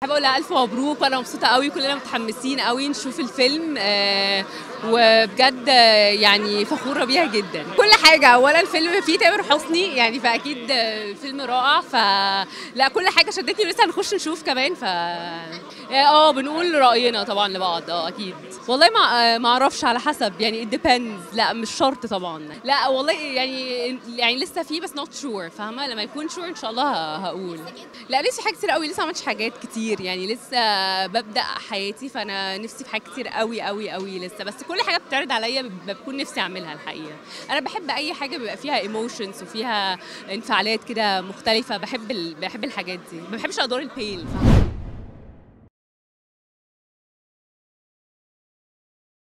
بحب اقول لها الف مبروك وانا مبسوطه قوي كلنا متحمسين قوي نشوف الفيلم آه وبجد آه، يعني فخوره بيها جدا كل حاجه اولا الفيلم فيه تامر حسني يعني فاكيد آه، الفيلم رائع فلا كل حاجه شدتني لسه هنخش نشوف كمان ف اه بنقول راينا طبعا لبعض اه اكيد والله ما آه، ما اعرفش على حسب يعني it depends لا مش شرط طبعا لا والله يعني يعني لسه فيه بس not sure فاهمه لما يكون sure ان شاء الله ه- هقول لا لسه حاجات كتير قوي لسه ما عملتش حاجات كتير يعني لسه ببدا حياتي فانا نفسي في حاجات كتير قوي قوي قوي لسه بس كل حاجه بتعرض عليا ب- بكون نفسي اعملها الحقيقه انا بحب اي حاجه بيبقى فيها ايموشنز وفيها انفعالات كده مختلفه بحب ال... بحب الحاجات دي ما بحبش ادوار البيل فاهمه